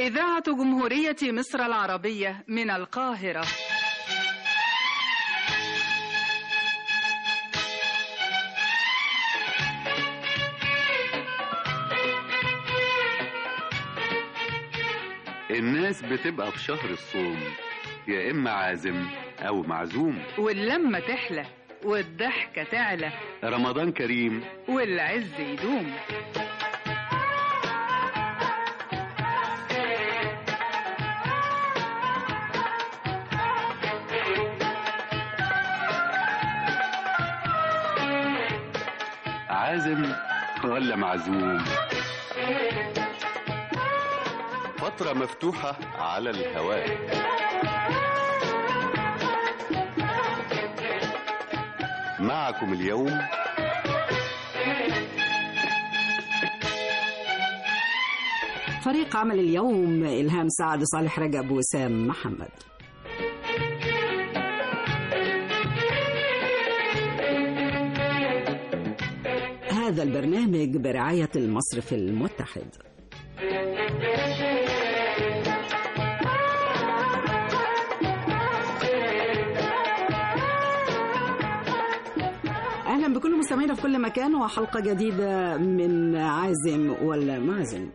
إذاعة جمهورية مصر العربية من القاهرة الناس بتبقى في شهر الصوم يا إما عازم أو معزوم واللمة تحلى والضحكة تعلى رمضان كريم والعز يدوم عازم ولا معزوم فترة مفتوحة على الهواء معكم اليوم فريق عمل اليوم إلهام سعد صالح رجب وسام محمد هذا البرنامج برعاية المصرف المتحد أهلا بكل مستمعينا في كل مكان وحلقة جديدة من عازم ولا معزم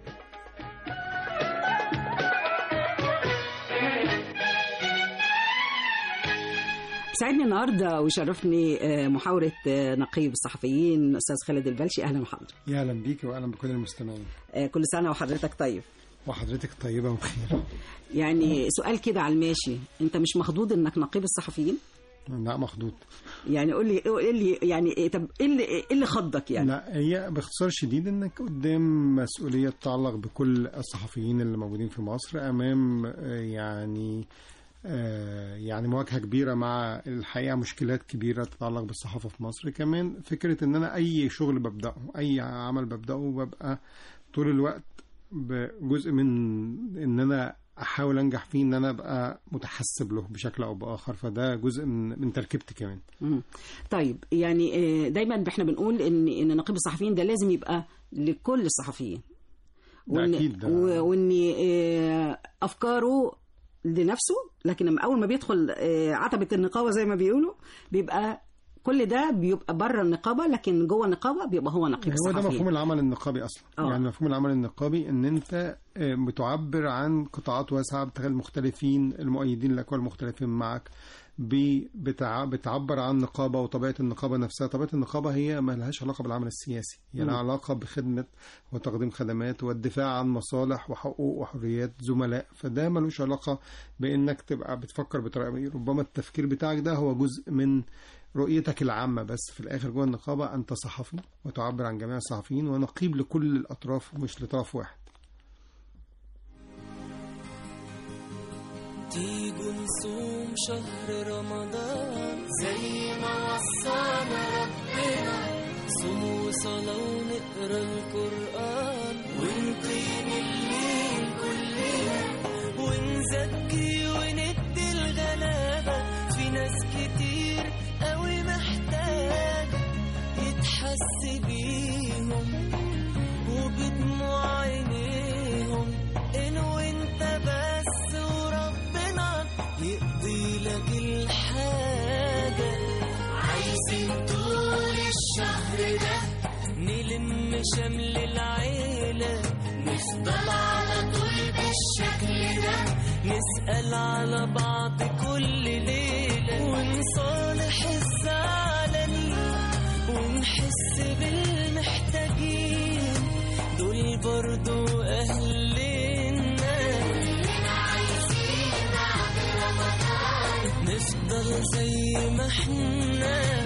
سعدني النهارده ويشرفني آه، محاورة آه، نقيب الصحفيين أستاذ خالد البلشي أهلا وحضرتك يا اهلا بيك واهلا بكل المستمعين آه، كل سنة وحضرتك طيب وحضرتك طيبه وبخير يعني سؤال كده على الماشي أنت مش مخضوض إنك نقيب الصحفيين؟ لا مخضوض يعني قول لي قول لي يعني إيه- طب إيه اللي إيه اللي خضك يعني؟ لا هي باختصار شديد انك قدام مسؤوليه تتعلق بكل الصحفيين اللي موجودين في مصر امام آه، يعني آه، يعني مواجهه كبيره مع الحقيقه مشكلات كبيره تتعلق بالصحافه في مصر كمان فكره ان انا اي شغل ببداه اي عمل ببداه ببقى طول الوقت بجزء من ان انا احاول انجح فيه ان انا ابقى متحسب له بشكل او باخر فده جزء من من تركيبتي كمان مم. طيب يعني آه، دايما احنا بنقول ان ان نقيب الصحفيين ده لازم يبقى لكل الصحفيين ده أكيد ده. و- وان آه، افكاره لنفسه لكن لما اول ما بيدخل آه، عتبه النقابه زي ما بيقولوا بيبقى كل ده بيبقى بره النقابه لكن جوه النقابه بيبقى هو نقيب هو ده الصحفيين مفهوم العمل النقابي اصلا آه. يعني مفهوم العمل النقابي ان انت آه، بتعبر عن قطاعات واسعه بتخلي المختلفين المؤيدين لك والمختلفين معك ب- بتع- بتعبر عن نقابه وطبيعه النقابه نفسها طبيعه النقابه هي ما لهاش علاقه بالعمل السياسي هي لها علاقه بخدمه وتقديم خدمات والدفاع عن مصالح وحقوق وحريات زملاء فده ملوش علاقه بانك تبقى بتفكر بطريقه ربما التفكير بتاعك ده هو جزء من رؤيتك العامة بس في الآخر جوه النقابة أنت صحفي وتعبر عن جميع الصحفيين ونقيب لكل الأطراف مش لطرف واحد تيجوا نصوم شهر رمضان زي ما وصانا ربنا صوم وصلاة ونقرا القرآن ونقيم الليل كلنا ونزكي وندي الغلابة في ناس كتير قوي محتاجة يتحس بيهم وبدموع عينيهم إن وانت بس وربنا يقضي لك الحاجة عايزين طول الشهر ده نلم شمل العيلة نفضل على طول بالشكل ده نسأل على بعض كل ليلة ونصالح الزعلانين ونحس بالمحتاجين دول برضو أهلنا نفضل زي ما احنا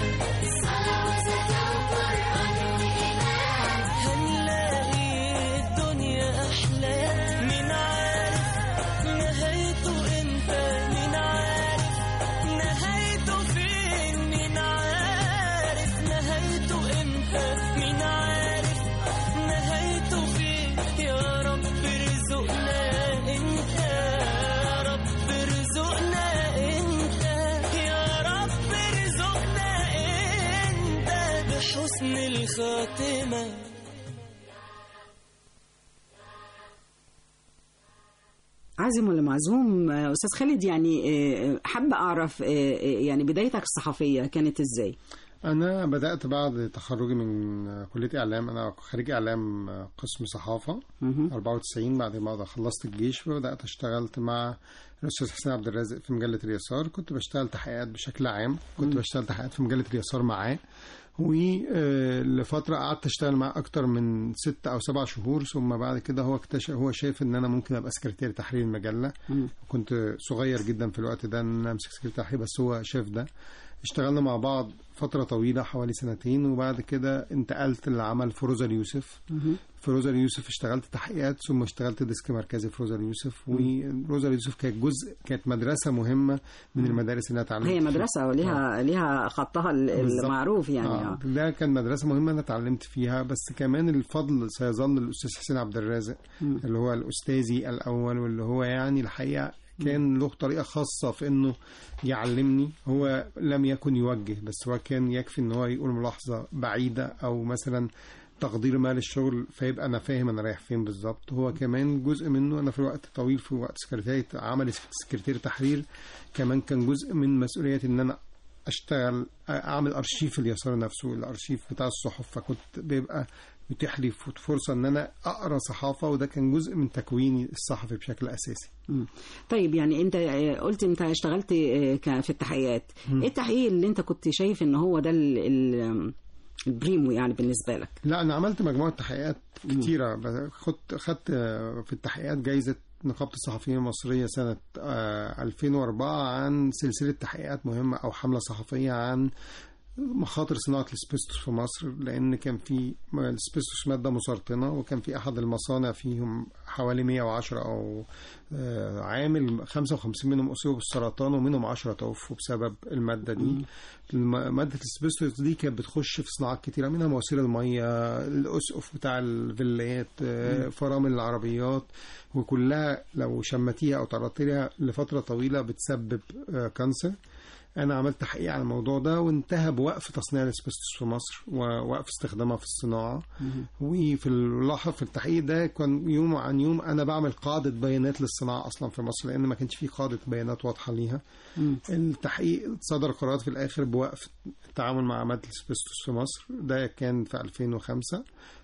هنلاقي الدنيا أحلى مين عارف نهايته امتى مين عارف نهايته فين مين عارف نهايته امتى مين عارف نهايته فين يا رب ارزقنا انت يا رب ارزقنا انت يا رب ارزقنا انت بحسن الخاتمه عازم ولا معزوم آه، استاذ خالد يعني آه، حابه اعرف آه، آه، يعني بدايتك الصحفيه كانت ازاي انا بدات بعد تخرجي من كليه اعلام انا خريج اعلام قسم صحافه مهم. 94 بعد ما خلصت الجيش وبدات اشتغلت مع الاستاذ حسين عبد الرازق في مجله اليسار كنت بشتغل تحقيقات بشكل عام كنت بشتغل تحقيقات في مجله اليسار معاه ولفترة قعدت اشتغل معاه اكتر من ست او سبع شهور ثم بعد كده هو اكتشف هو شايف ان انا ممكن ابقى سكرتير تحرير المجلة مم. كنت صغير جدا في الوقت ده ان انا امسك سكرتير تحرير بس هو شاف ده اشتغلنا مع بعض فترة طويلة حوالي سنتين وبعد كده انتقلت لعمل فروزة اليوسف مهم. في روزا اليوسف اشتغلت تحقيقات ثم اشتغلت ديسك مركزي في روزا اليوسف وروزا اليوسف كانت جزء كانت مدرسة مهمة من المدارس اللي انا اتعلمت هي فيها. مدرسه وليها ليها خطها ال- بالظبط. المعروف يعني آه. آه. ده كان مدرسة مهمة أنا اتعلمت فيها بس كمان الفضل سيظل الأستاذ حسين عبد الرازق مم. اللي هو الأستاذي الأول واللي هو يعني الحقيقة كان له طريقة خاصة في إنه يعلمني هو لم يكن يوجه بس هو كان يكفي إن هو يقول ملاحظة بعيدة أو مثلا تقدير ما للشغل فيبقى انا فاهم انا رايح فين بالظبط هو كمان جزء منه انا في وقت طويل في وقت سكرتيرية عمل سكرتير تحرير كمان كان جزء من مسؤوليتي ان انا اشتغل اعمل ارشيف اليسار نفسه الارشيف بتاع الصحف فكنت بيبقى متيح لي فرصه ان انا اقرا صحافه وده كان جزء من تكويني الصحفي بشكل اساسي مم. طيب يعني انت آه، قلت انت اشتغلت آه، ك- في التحقيقات ايه التحقيق اللي انت كنت شايف ان هو ده ال- ال- البريمو يعني بالنسبه لك لا انا عملت مجموعه تحقيقات كتيره بس خدت خدت آه، في التحقيقات جايزه نقابه الصحفيين المصريه سنه آه، 2004 عن سلسله تحقيقات مهمه او حمله صحفيه عن مخاطر صناعة الاسبستوس في مصر لأن كان في الاسبستوس مادة مسرطنة وكان في أحد المصانع فيهم حوالي 110 أو آه، عامل 55 منهم أصيبوا بالسرطان ومنهم 10 توفوا بسبب المادة دي الم- مادة الاسبستوس دي كانت بتخش في صناعات كتيرة منها مواسير المية الأسقف بتاع الفيلات آه، فرامل العربيات وكلها لو شمتيها أو تعرضت لها لفترة طويلة بتسبب آه، كانسر انا عملت تحقيق على الموضوع ده وانتهى بوقف تصنيع الاسبستوس في مصر ووقف استخدامها في الصناعه وفي اللاحظ في التحقيق ده كان يوم عن يوم انا بعمل قاعده بيانات للصناعه اصلا في مصر لان ما كانش في قاعده بيانات واضحه ليها التحقيق صدر قرارات في الاخر بوقف التعامل مع ماده الاسبستوس في مصر ده كان في 2005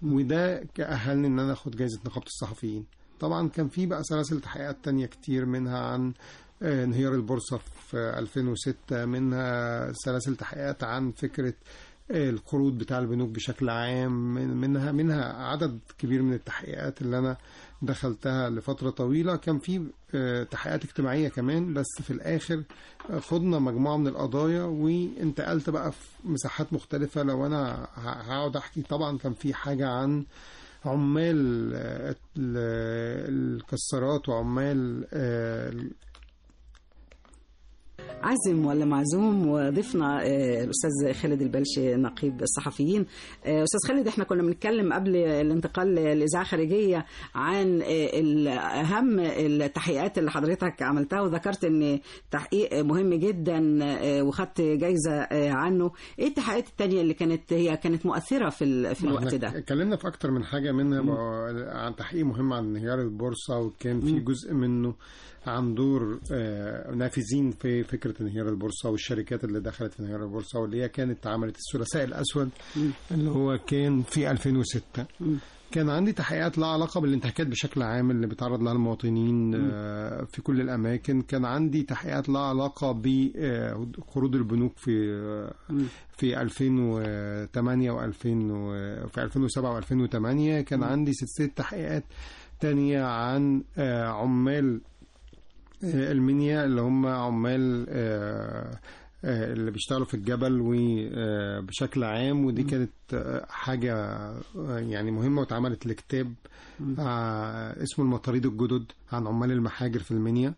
وده اهلني ان انا اخد جائزه نقابه الصحفيين طبعا كان في بقى سلاسل تحقيقات تانية كتير منها عن آه، انهيار البورصة في 2006 منها سلاسل تحقيقات عن فكرة آه، القروض بتاع البنوك بشكل عام من- منها منها عدد كبير من التحقيقات اللي أنا دخلتها لفترة طويلة كان في آه، تحقيقات اجتماعية كمان بس في الآخر آه، خدنا مجموعة من القضايا وانتقلت بقى في مساحات مختلفة لو أنا ه- هقعد أحكي طبعا كان في حاجة عن عمال آه، ال- الكسارات وعمال آه، عازم ولا معزوم وضيفنا آه، الاستاذ خالد البلشي نقيب الصحفيين آه، استاذ خالد احنا كنا بنتكلم قبل الانتقال لاذاعه خارجيه عن آه، ال- اهم التحقيقات اللي حضرتك عملتها وذكرت ان تحقيق مهم جدا آه، وخدت جايزه آه، عنه ايه التحقيقات التانية اللي كانت هي كانت مؤثره في ال- في الوقت احنا ده اتكلمنا في اكتر من حاجه منها بقى عن تحقيق مهم عن انهيار البورصه وكان في جزء منه عن دور آه، نافذين في فكره انهيار البورصه والشركات اللي دخلت في انهيار البورصه واللي هي كانت عملت الثلاثاء الاسود اللي هو كان في 2006 كان عندي تحقيقات لها علاقه بالانتهاكات بشكل عام اللي بيتعرض لها المواطنين آه، في كل الاماكن كان عندي تحقيقات لها علاقه بقروض البنوك في آه، في 2008 و2000 في 2007 و2008 كان عندي سلسله تحقيقات تانية عن آه، عمال آه، المنيا اللي هم عمال آه، آه، اللي بيشتغلوا في الجبل وبشكل عام ودي كانت آه، حاجة آه، يعني مهمة واتعملت لكتاب آه، اسمه المطاريد الجدد عن عمال المحاجر في المنيا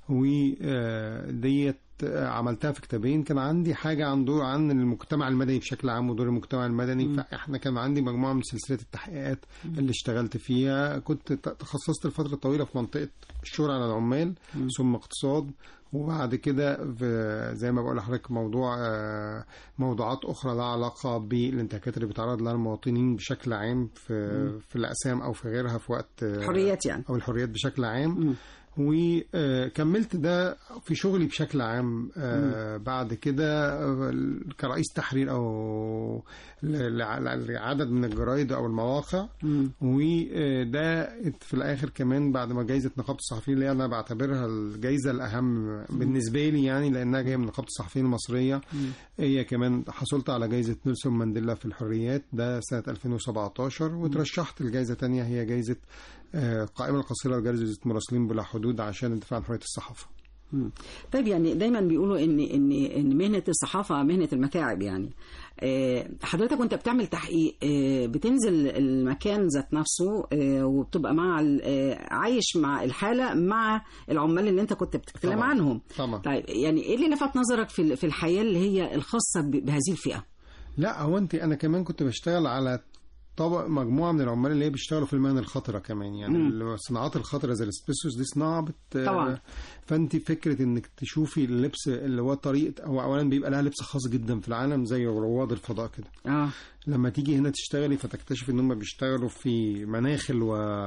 وديت عملتها في كتابين كان عندي حاجة عن دور عن المجتمع المدني بشكل عام ودور المجتمع المدني فاحنا كان عندي مجموعة من سلسلة التحقيقات اللي اشتغلت فيها كنت ت- تخصصت لفترة طويلة في منطقة الشغل على العمال ثم اقتصاد وبعد كده في- زي ما بقول لحضرتك موضوع آه، موضوعات اخرى لها علاقه بالانتهاكات اللي بيتعرض لها المواطنين بشكل عام في في الاقسام او في غيرها في وقت آه، حريات يعني او الحريات بشكل عام وكملت ده في شغلي بشكل عام آه، بعد كده آه، كرئيس تحرير او ل- لع- لعدد من الجرايد او المواقع وده في الاخر كمان بعد ما جايزه نقابه الصحفيين اللي انا بعتبرها الجايزه الاهم بالنسبه لي يعني لانها جايه من نقابه الصحفيين المصريه هي كمان حصلت على جايزه نيلسون مانديلا في الحريات ده سنه 2017 وترشحت لجائزه تانية هي جايزه آه، قائمه القصيره لجائزه مراسلين بلا حدود عشان الدفاع عن حريه الصحافه مم. طيب يعني دايما بيقولوا ان ان ان مهنه الصحافه مهنه المتاعب يعني آه، حضرتك وانت بتعمل تحقيق آه، بتنزل المكان ذات نفسه آه، وبتبقى مع ال- آه، عايش مع الحاله مع العمال اللي انت كنت بتتكلم طبعاً. عنهم طبعا طيب يعني ايه اللي لفت نظرك في ال- في الحياه اللي هي الخاصه ب- بهذه الفئه لا هو انت انا كمان كنت بشتغل على طبق مجموعه من العمال اللي هي بيشتغلوا في المهن الخطره كمان يعني مم. الصناعات الخطره زي الاسبيسوس دي صناعه بت طبعاً. فانت فكره انك تشوفي اللبس اللي هو طريقه هو اولا بيبقى لها لبس خاص جدا في العالم زي رواد الفضاء كده اه لما تيجي هنا تشتغلي فتكتشف ان هم بيشتغلوا في مناخل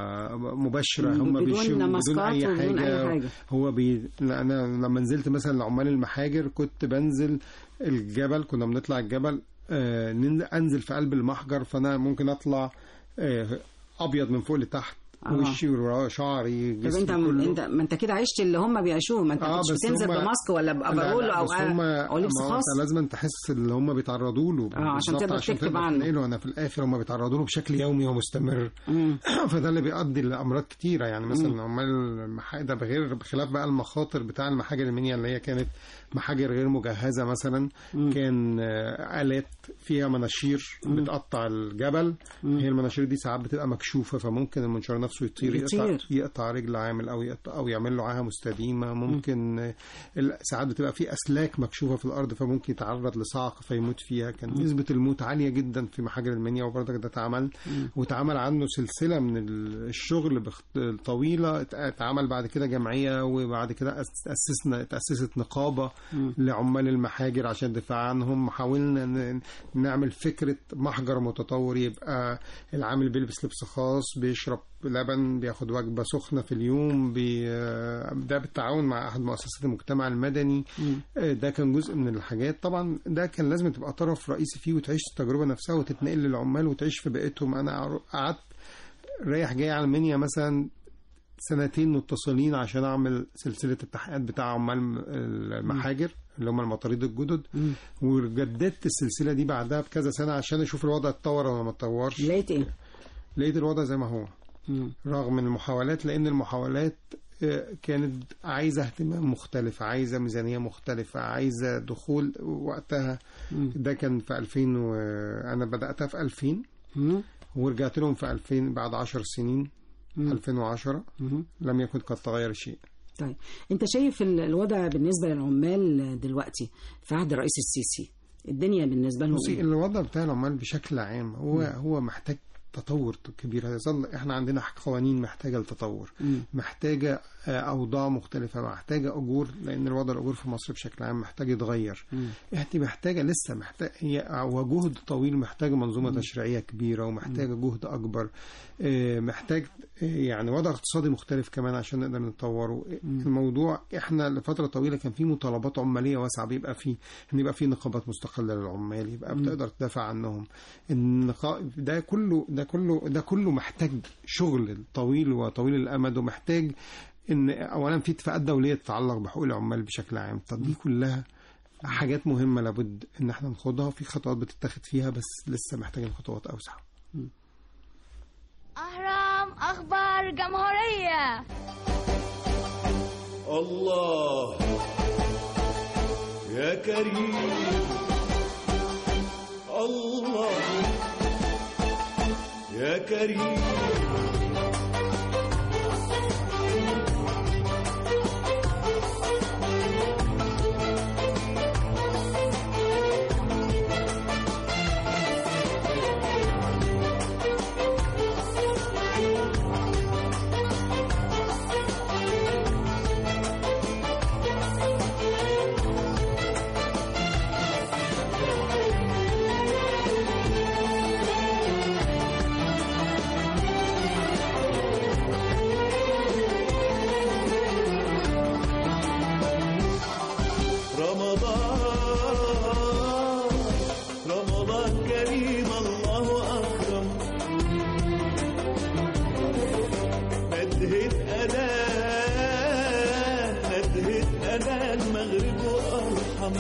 ومباشره هم بدون بيشوا بدون ماسكات اي وبدون أي حاجه حاجة. هو بي... لا، انا لما نزلت مثلا لعمال المحاجر كنت بنزل الجبل كنا بنطلع الجبل آه ننزل انزل في قلب المحجر فانا ممكن اطلع آه ابيض من فوق لتحت آه. وشي وشعري طب جسمي انت كله. انت ما انت كده عشت اللي هم بيعيشوه ما انت آه، كنتش بس بتنزل هم- بماسك ولا لا، بافرول لا، او بس هم او لبس ما هو خاص انت لازم تحس اللي هم بيتعرضوا له آه، عشان بالظبط تقدر عشان تكتب تقدر عنه. تنقله انا في الاخر هم بيتعرضوا له بشكل يومي ومستمر مم. فده اللي بيؤدي لامراض كتيره يعني مثلا عمال المحا... ده بغير بخلاف بقى المخاطر بتاع المحاجر المنيا اللي هي كانت محاجر غير مجهزه مثلا كان آه، الات فيها مناشير بتقطع الجبل هي المناشير دي ساعات بتبقى مكشوفه فممكن المنشار نفسه يطير يقطع, يطير. يقطع رجل عامل او يقطع او يعمل له عاهه مستديمه ممكن آه، ال- ساعات بتبقى في اسلاك مكشوفه في الارض فممكن يتعرض لصعق فيموت فيها كان نسبه الموت عاليه جدا في محاجر المنيا وبرضك ده اتعمل واتعمل عنه سلسله من ال- الشغل بخ- طويله ات- اتعمل بعد كده جمعيه وبعد كده أس- اسسنا تاسست نقابه لعمال المحاجر عشان الدفاع عنهم حاولنا ن- نعمل فكره محجر متطور يبقى العامل بيلبس لبس خاص بيشرب لبن بياخد وجبه سخنه في اليوم بي ده بالتعاون مع احد مؤسسات المجتمع المدني آه، ده كان جزء من الحاجات طبعا ده كان لازم تبقى طرف رئيسي فيه وتعيش التجربه نفسها وتتنقل للعمال وتعيش في بيئتهم انا قعدت رايح جاي على المنيا مثلا سنتين متصلين عشان اعمل سلسله التحقيقات بتاع عمال المحاجر اللي هم المطاريد الجدد وجددت السلسله دي بعدها بكذا سنه عشان اشوف الوضع اتطور ولا ما اتطورش لقيت ايه؟ لقيت الوضع زي ما هو مم. رغم المحاولات لان المحاولات آه، كانت عايزه اهتمام مختلف عايزه ميزانيه مختلفه عايزه دخول وقتها ده كان في 2000 و... انا بداتها في 2000 مم. ورجعت لهم في 2000 بعد 10 سنين 2010 مم. لم يكن قد تغير شيء طيب انت شايف ال- الوضع بالنسبه للعمال دلوقتي في عهد الرئيس السيسي الدنيا بالنسبه لهم بصي إيه؟ الوضع بتاع العمال بشكل عام هو هو محتاج تطور كبير هيظل احنا عندنا قوانين محتاجه لتطور مم. محتاجه آه، اوضاع مختلفه محتاجه اجور لان الوضع الاجور في مصر بشكل عام محتاج يتغير مم. انت محتاجه لسه محتاج هي هو جهد طويل محتاجه منظومه تشريعيه كبيره ومحتاجه جهد اكبر آه، محتاج آه، يعني وضع اقتصادي مختلف كمان عشان نقدر نطوره الموضوع احنا لفتره طويله كان في مطالبات عماليه واسعه بيبقى في ان يبقى في نقابات مستقله للعمال يبقى بتقدر تدافع عنهم النقا... ده كله ده كله ده كله محتاج شغل طويل وطويل الامد ومحتاج ان اولا في اتفاقات دوليه تتعلق بحقوق العمال بشكل عام طب دي كلها حاجات مهمه لابد ان احنا ناخدها في خطوات بتتاخد فيها بس لسه محتاجين خطوات اوسع أهرام أخبار جمهورية الله يا كريم الله يا كريم أكرم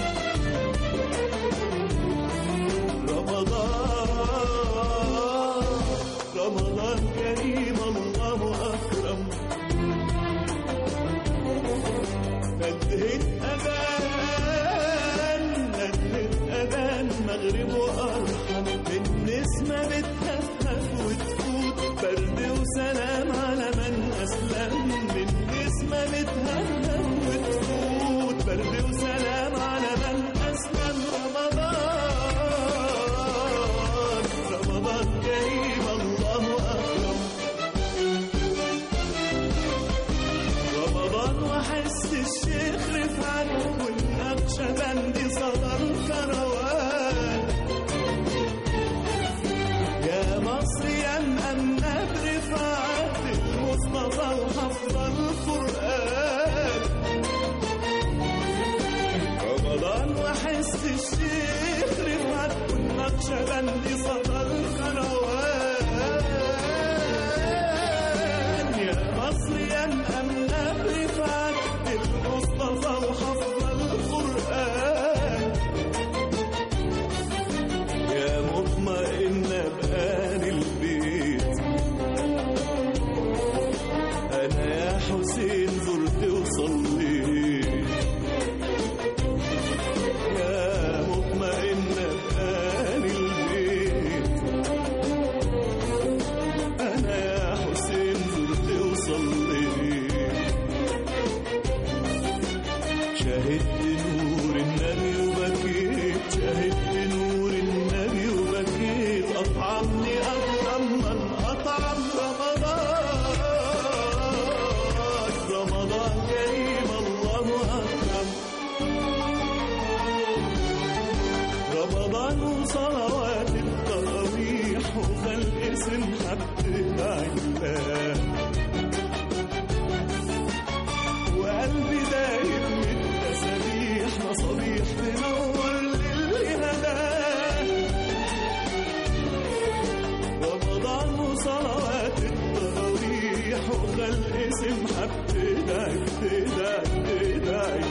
رمضان رمضان كريم الله أكرم ندهت أذان ندهت أذان مغرب وأرحم النسمة بتهفهف وتفوت برد وسلام على من أسلم النسمة بتهفهف وتفوت برد وسلام على من أسلم رمضان رمضان كريم الله أكرم رمضان وحس الشيخ رفعت والنقشبندي صدر كروان يا مصر يا مأمنة برفعت المصطفى وحفظ القرآن رمضان وحس الشيخ رفعت والنقشبندي صدر كروان يا مصر يا مأمنة برفعت المصطفى وحفظ القرآن يا مطمئنة بآل البيت أنا يا حسين زرت وصليت يا مطمئنة بآل البيت أنا يا حسين زرت وصليت شهدت نور النبي وبكيت شهدت نور النبي وبكيت أطعمني أطعم من أطعم رمضان رمضان كريم الله أكرم رمضان وصلوات التراويح وخلق سمحة الله وقلبي دايب من تسابيح مصابيح تنور للي هداه رمضان وصلوات التراويح وخلق سمحة بتدعي بتدعي بتدعي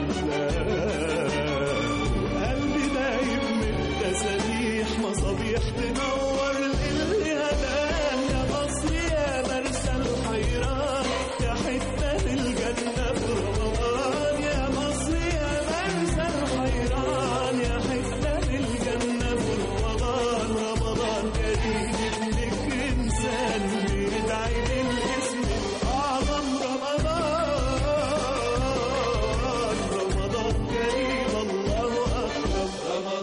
قلبي دايب من تسابيح مصابيح تنور للي هداه يا مصر يا مرسى الحيران يا حتة الجنة في رمضان يا مصر يا مرسى الحيران يا حتة الجنة في رمضان رمضان كريم ابنك إنسان بيدعي بالاسم الأعظم رمضان رمضان كريم الله أكرم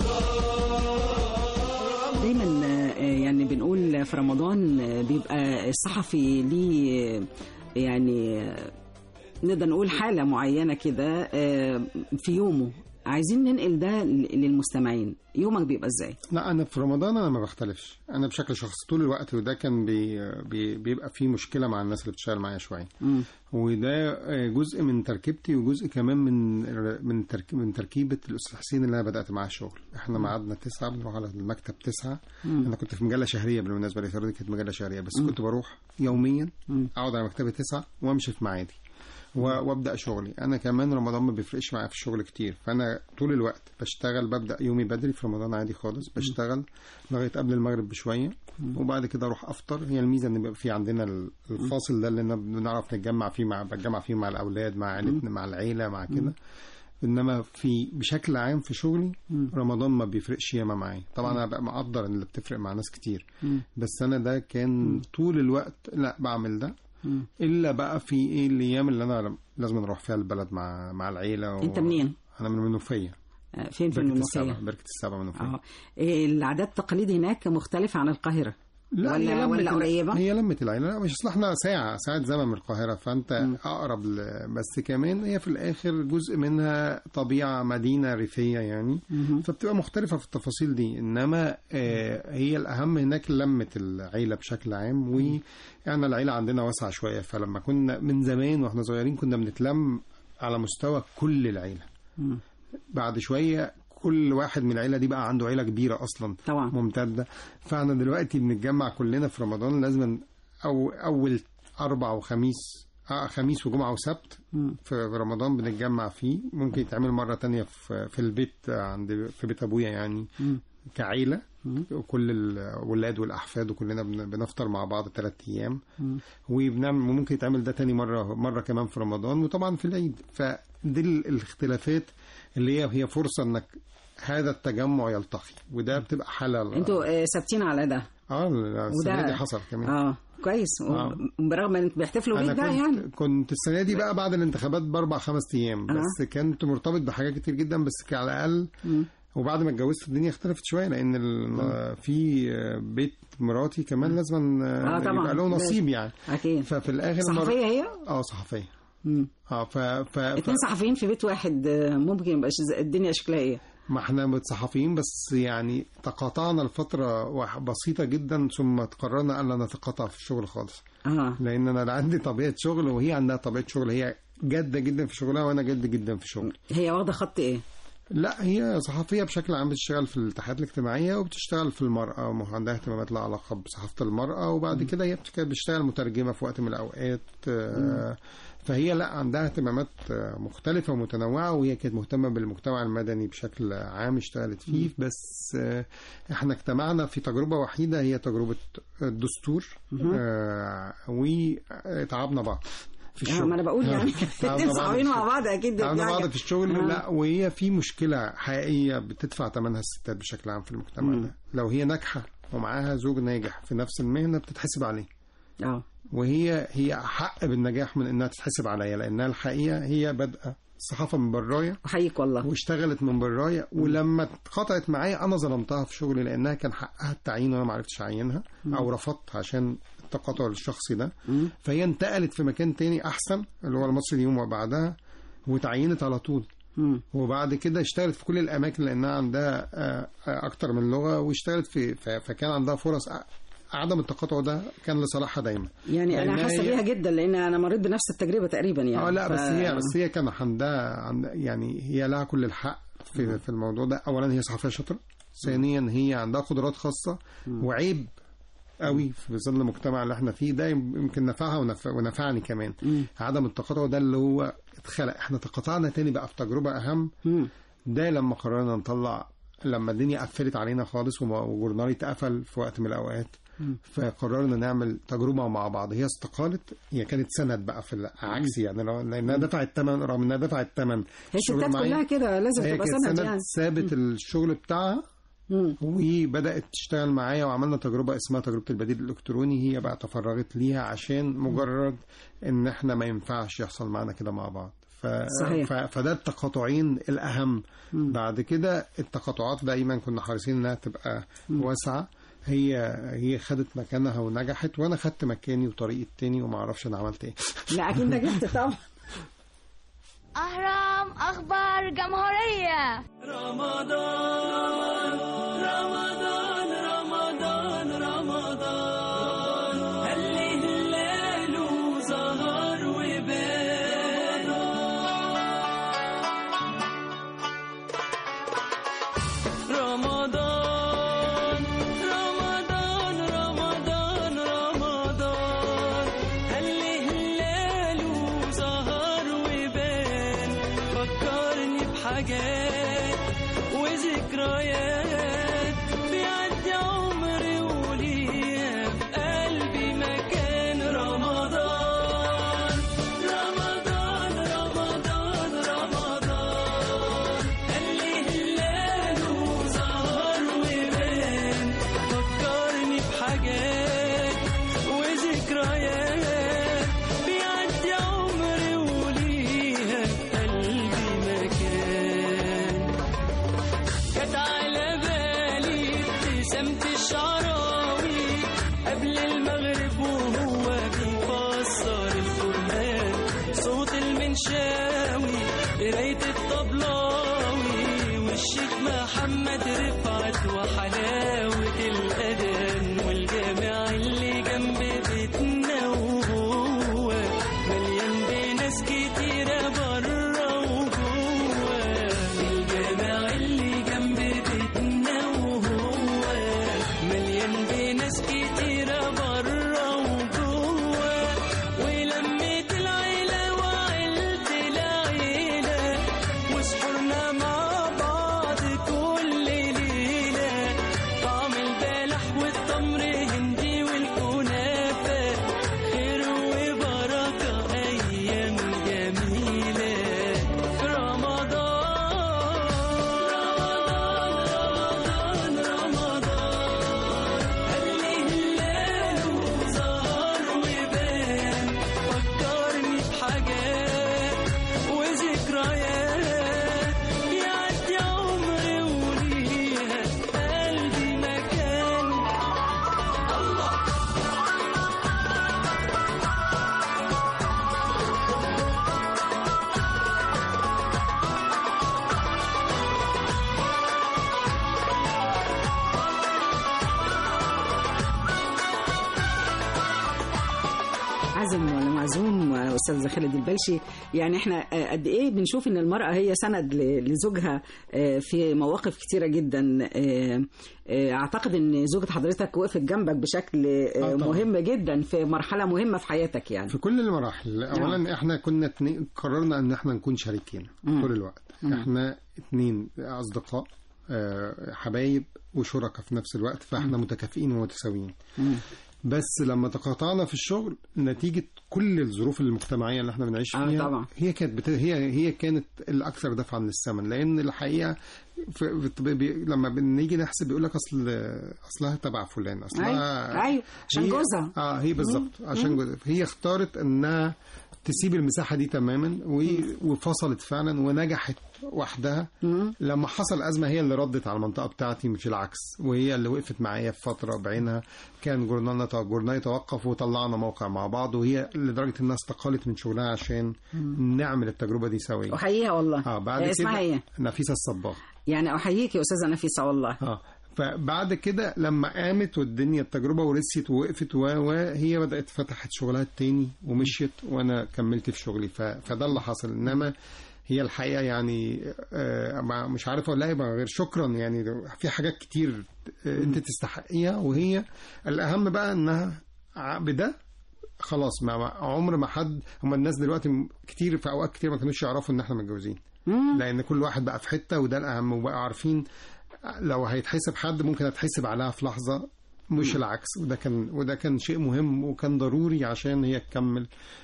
رمضان دايما آه، يعني بنقول في رمضان آه، بيبقى الصحفي ليه آه، يعني آه، نقدر نقول حالة معينة كده آه، في يومه عايزين ننقل ده ل- للمستمعين يومك بيبقى ازاي لا انا في رمضان انا ما بختلفش انا بشكل شخصي طول الوقت وده كان بي بي بيبقى فيه مشكله مع الناس اللي بتشتغل معايا شويه مم. وده آه، جزء من تركيبتي وجزء كمان من من ترك من تركيبه الاستاذ حسين اللي انا بدات معاه الشغل احنا ميعادنا تسعة بنروح على المكتب تسعة انا كنت في مجله شهريه بالمناسبه الإثارة دي كانت مجله شهريه بس كنت بروح يوميا اقعد على مكتبي تسعة وامشي في ميعادي و- وابدا شغلي انا كمان رمضان ما بيفرقش معايا في الشغل كتير فانا طول الوقت بشتغل ببدا يومي بدري في رمضان عادي خالص بشتغل لغايه قبل المغرب بشويه وبعد كده اروح افطر هي الميزه ان بيبقى في عندنا ال- الفاصل ده اللي أنا بنعرف نتجمع فيه مع بتجمع فيه مع الاولاد مع عائلتنا مع العيله مع كده انما في بشكل عام في شغلي رمضان ما بيفرقش ياما معايا طبعا انا بقى مقدر ان اللي بتفرق مع ناس كتير بس انا ده كان طول الوقت لا بعمل ده الا بقى في ايه الايام اللي انا لازم اروح فيها البلد مع مع العيله و... انت منين انا من المنوفيه آه، فين في بركه المنوفية السبع بركه السبع منوفيه اه إيه العادات التقاليد هناك مختلفة عن القاهرة لا ولا- هي لمة ولا ال- قريبة؟ هي لمة العيلة لا مش اصل احنا ساعة ساعة زمن من القاهرة فانت اقرب ل... بس كمان هي في الاخر جزء منها طبيعة مدينة ريفية يعني فبتبقى مختلفة في التفاصيل دي انما آه هي الاهم هناك لمة العيلة بشكل عام واحنا العيلة عندنا واسعة شوية فلما كنا من زمان واحنا صغيرين كنا بنتلم على مستوى كل العيلة بعد شوية كل واحد من العيلة دي بقى عنده عيلة كبيرة أصلا طبعا. ممتدة فاحنا دلوقتي بنتجمع كلنا في رمضان لازم أو أول أربع وخميس اه خميس وجمعه وسبت مم. في رمضان بنتجمع فيه ممكن يتعمل مره تانية في في البيت عند في بيت ابويا يعني مم. كعيله مم. وكل الاولاد والاحفاد وكلنا بن- بنفطر مع بعض ثلاث ايام مم. وبنعمل ممكن يتعمل ده تاني مره مره كمان في رمضان وطبعا في العيد فدي ال- الاختلافات اللي هي هي فرصه انك هذا التجمع يلتقي وده بتبقى حاله انتوا آه، ثابتين على ده اه السنه وده- دي حصل كمان اه كويس آه. برغم ان انتوا بيحتفلوا بيه انا ده كنت يعني كنت السنه دي بقى بعد الانتخابات باربع خمس ايام آه. بس كنت مرتبط بحاجات كتير جدا بس على الاقل مم. وبعد ما اتجوزت الدنيا اختلفت شويه لان ال- في بيت مراتي كمان لازم آه، طبعاً. يبقى له نصيب يعني اكيد ففي الاخر صحفيه هي اه صحفيه مم. اه ف... ف... ف... اتنين صحفيين في بيت واحد آه، ممكن يبقى الدنيا شكلها ايه ما احنا متصحفيين بس يعني تقاطعنا لفتره واح- بسيطه جدا ثم قررنا الا نتقاطع في الشغل خالص اه لان انا عندي طبيعه شغل وهي عندها طبيعه شغل هي جاده جدا في شغلها وانا جد جدا في شغلي هي واخده خط ايه لا هي صحفيه بشكل عام بتشتغل في الاتحادات الاجتماعيه وبتشتغل في المراه وعندها اهتمامات لها علاقه بصحافه المراه وبعد كده هي بتك- بتشتغل مترجمه في وقت من الاوقات آه، فهي لا عندها اهتمامات آه، مختلفه ومتنوعه وهي كانت مهتمه بالمجتمع المدني بشكل عام اشتغلت فيه بس آه، احنا اجتمعنا في تجربه وحيده هي تجربه الدستور آه، وتعبنا بعض في آه، الشغل ما انا بقول يعني تعبنا اتنين بعض في صحفيين مع الشغل. بعض اكيد دي تعبنا حاجة. بعض في الشغل آه. لا وهي في مشكله حقيقيه بتدفع ثمنها الستات بشكل عام في المجتمع مم. ده لو هي ناجحه ومعاها زوج ناجح في نفس المهنه بتتحسب عليه اه وهي هي احق بالنجاح من انها تتحسب عليا لانها الحقيقه هي بادئه الصحافه من برايا احييك والله واشتغلت من برايا ولما اتقطعت معايا انا ظلمتها في شغلي لانها كان حقها التعيين وانا ما عرفتش اعينها او رفضت عشان التقاطع الشخصي ده مم. فهي انتقلت في مكان تاني احسن اللي هو المصري اليوم وبعدها وتعينت على طول مم. وبعد كده اشتغلت في كل الاماكن لانها عندها آه، آه، اكتر من لغه واشتغلت في ف- فكان عندها فرص ع- عدم التقاطع ده كان لصالحها دايما يعني انا لأن حاسه هي- بيها جدا لان انا مريت بنفس التجربه تقريبا يعني اه لا ف- بس هي بس هي كان عندها عند يعني هي لها كل الحق في في الموضوع ده اولا هي صحفيه شاطره ثانيا هي عندها قدرات خاصه وعيب قوي في ظل المجتمع اللي احنا فيه ده يمكن نفعها ونف... ونفعني كمان مم. عدم التقاطع ده اللي هو اتخلق احنا تقاطعنا تاني بقى في تجربه اهم مم. ده لما قررنا نطلع لما الدنيا قفلت علينا خالص وما- وجورنالي اتقفل في وقت من الاوقات فقررنا نعمل تجربه مع بعض هي استقالت هي كانت سند بقى في العكس يعني لو- لانها دفعت الثمن رغم انها دفعت الثمن هي الستات كلها كده لازم هي تبقى كانت سند سند يعني ثابت الشغل بتاعها مم. وبدات تشتغل معايا وعملنا تجربه اسمها تجربه البديل الالكتروني هي بقى تفرغت ليها عشان مجرد ان احنا ما ينفعش يحصل معانا كده مع بعض ف... صحيح. ف... فده التقاطعين الاهم مم. بعد كده التقاطعات دايما كنا حريصين انها تبقى واسعه هي هي خدت مكانها ونجحت وانا خدت مكاني وطريقي التاني وما اعرفش انا عملت ايه لا اكيد نجحت طبعا أهرام أخبار جمهورية رمضان رمضان رمضان رمضان هل هلاله ظهر وبان رمضان رمضان رمضان رمضان هل هلاله ظهر وبان فكرني بحاجات وذكريات بيعدي عمري وليا في قلبي مكان رمضان رمضان رمضان رمضان هل هلاله ظهر وبان فكرني بحاجات وذكريات بيعدي عمري وليها في قلبي مكان كانت على بالي ابتسامة الشعراوي قبل المغرب وهو بيفسر القرآن صوت المنشاوي قراية الطبلاوي والشيخ محمد رفعت وحلاوة الأذان والجامع اللي جنب بيتنا وهو مليان بناس كتيرة برا وجوه الجامع اللي جنب بيتنا وهو مليان بناس كتيرة برا وجوه ولمة العيلة الاستاذ خالد البلشي يعني احنا آه، قد ايه بنشوف ان المراه هي سند ل- لزوجها آه، في مواقف كتيره جدا آه، آه، اعتقد ان زوجة حضرتك وقفت جنبك بشكل آه، آه، طبعاً. مهم جدا في مرحله مهمه في حياتك يعني في كل المراحل اولا احنا كنا اتنين قررنا ان احنا نكون شريكين مم. طول الوقت احنا اتنين اصدقاء آه، حبايب وشركاء في نفس الوقت فاحنا متكافئين ومتساويين مم. بس لما تقاطعنا في الشغل نتيجة كل الظروف المجتمعية اللي احنا بنعيش آه، فيها طبعا. هي كانت بت... هي هي كانت الأكثر دفعا للثمن لأن الحقيقة في... في... بي... لما بنيجي نحسب بيقول لك أصل أصلها تبع فلان أصلها ايوه ايوه عشان هي- جوزها اه هي بالظبط عشان جوزها هي اختارت انها تسيب المساحه دي تماما و... وفصلت فعلا ونجحت وحدها مم. لما حصل ازمه هي اللي ردت على المنطقه بتاعتي مش العكس وهي اللي وقفت معايا في فتره بعينها كان جورنالنا جورنالي توقف وطلعنا موقع مع بعض وهي لدرجه انها استقالت من شغلها عشان نعمل التجربه دي سويا احييها والله اه بعد آه، اسمها كده ايه نفيسه الصباغ يعني احييك يا استاذه نفيسه والله اه فبعد كده لما قامت والدنيا التجربه ورثت ووقفت و- وهي بدات فتحت شغلها التاني ومشيت وانا كملت في شغلي ف... فده اللي حصل انما هي الحقيقه يعني آه ما- مش عارف اقول لها إيه بقى غير شكرا يعني في حاجات كتير آه انت تستحقيها وهي الاهم بقى انها ع- بده خلاص ما ما- عمر ما حد هم الناس دلوقتي م- كتير في اوقات كتير ما كانوش يعرفوا ان احنا متجوزين مم. لان كل واحد بقى في حته وده الاهم وبقى عارفين لو هيتحسب حد ممكن هتحسب عليها في لحظه مش العكس وده كان وده كان شيء مهم وكان ضروري عشان هي تكمل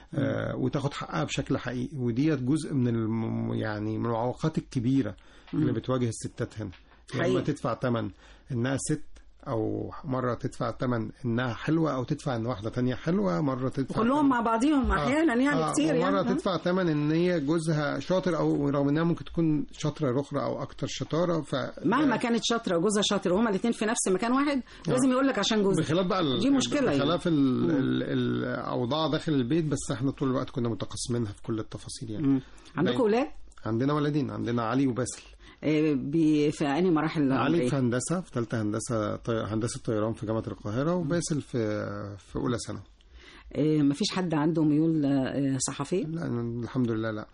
آه وتاخد حقها بشكل حقيقي وديت جزء من الم يعني من المعوقات الكبيره اللي بتواجه الستات هنا لما حقيقي. تدفع ثمن انها ست او مره تدفع ثمن انها حلوه او تدفع ان واحده تانية حلوه مره تدفع كلهم تمن- مع بعضهم احيانا يعني آه، كتير ومرة يعني تدفع ثمن ان هي جوزها شاطر او رغم انها ممكن تكون شاطره اخرى او اكتر شطاره ف مهما كانت شاطره وجوزها شاطر وهما الاثنين في نفس مكان واحد لازم يقول لك عشان جوزها بخلاف بقى ال- دي مشكلة يعني. بخلاف ال- ال- الاوضاع داخل البيت بس احنا طول الوقت كنا متقاسمينها في كل التفاصيل يعني مم. عندكم باين. اولاد عندنا ولدين عندنا علي وباسل آه، بي- في انهي مراحل علي العمرية؟ في هندسه في ثالثه هندسه طي... هندسه طيران في جامعه القاهره وباسل في في اولى ثانوي آه، مفيش حد عنده ميول آه، صحفي لا الحمد لله لا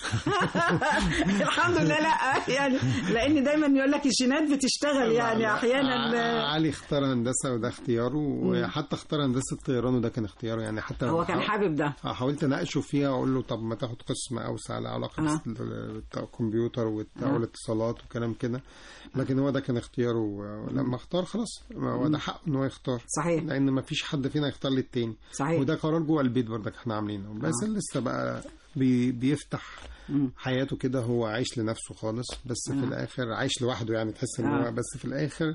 الحمد لله لا يعني لان دايما يقول لك الجينات بتشتغل يعني لا. احيانا ع- علي اختار هندسه وده اختياره وحتى اختار هندسه طيران وده كان اختياره يعني حتى هو كان حابب ده آه، حاولت اناقشه فيها واقول له طب ما تاخد قسم اوسع له علاقه آه. بالكمبيوتر والاتصالات وكلام كده لكن هو ده كان اختياره ولما اختار خلاص ما هو ده حقه ان هو يختار صحيح لان ما فيش حد فينا يختار للتاني صحيح وده قرار جوه البيت برضك احنا عاملينه بس آه. لسه بقى بي بيفتح مم. حياته كده هو عايش لنفسه خالص بس في الاخر عايش لوحده يعني تحس ان آه. هو بس في الاخر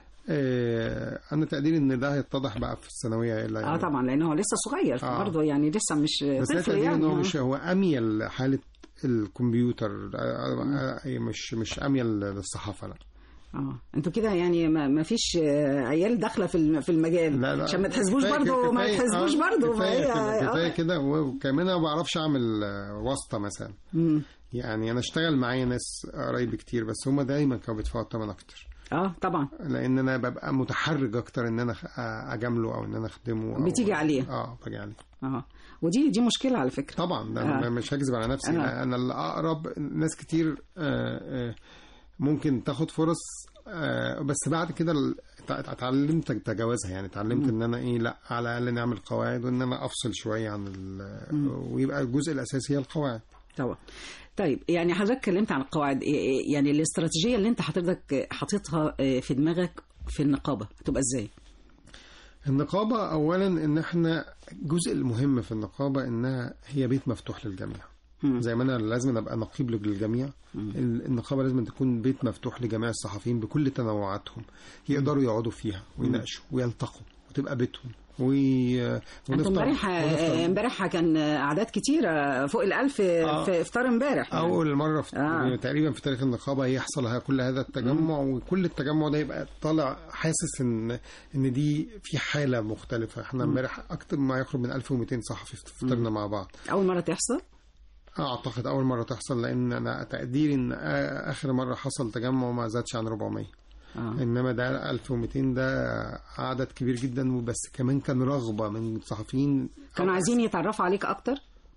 آه انا تقديري ان ده هيتضح بقى في الثانويه ايه اللي اه هيعمله. طبعا لان هو لسه صغير آه. برضه يعني لسه مش بس ده طفل تقديري يعني ان هو آه. مش هو اميل لحاله الكمبيوتر آه، آه، مش مش اميل للصحافه لا اه انتوا كده يعني ما ما فيش آه، عيال داخله في الم- في المجال لا لا عشان ما تحسبوش كفاية- برضه ما كفاية- تحسبوش آه، برضه ما كفايه هي كده كفايه آه. كده وكمان انا ما بعرفش اعمل آه، واسطه مثلا مم. يعني انا اشتغل معايا ناس قرايبي كتير بس هم دايما كانوا بيدفعوا الثمن اكتر اه طبعا لان انا ببقى متحرج اكتر ان انا أخ- اجامله او ان انا اخدمه أو بتيجي عليه. اه باجي عليه اه ودي دي مشكله على فكره طبعا ده آه. آه. مش هكذب على نفسي آه. آه. انا الاقرب ناس كتير آه آه ممكن تاخد فرص آه بس بعد كده ال- اتع- اتعلمت تجاوزها يعني اتعلمت ان انا ايه لا على الاقل نعمل قواعد وان انا افصل شويه عن ال- ويبقى الجزء الاساسي هي القواعد طبعا طيب يعني حضرتك اتكلمت عن القواعد إيه- إيه- يعني الاستراتيجيه اللي انت حضرتك حاططها آه، في دماغك في النقابه هتبقى ازاي؟ النقابة أولا إن إحنا الجزء المهم في النقابة إنها هي بيت مفتوح للجميع مم. زي ما أنا لازم أبقى نقيب للجميع ال- النقابة لازم تكون بيت مفتوح لجميع الصحفيين بكل تنوعاتهم يقدروا يقعدوا فيها ويناقشوا ويلتقوا وتبقى بيتهم وي... انتوا امبارح آه، امبارح كان اعداد كتيره فوق الألف آه. في افطار امبارح يعني. أول مرة في آه. تقريبا في تاريخ النقابة يحصل ه- كل هذا التجمع وكل التجمع ده يبقى طالع حاسس إن إن دي في حالة مختلفة إحنا امبارح أكتر ما يقرب من 1200 صحفي فطرنا مع بعض اول مره تحصل اعتقد اول مره تحصل لان انا تقديري ان آ- اخر مره حصل تجمع ما زادش عن 400 آه. انما ده 1200 ده عدد كبير جدا وبس كمان كان رغبه من صحفيين كانوا عايزين يتعرفوا عليك اكتر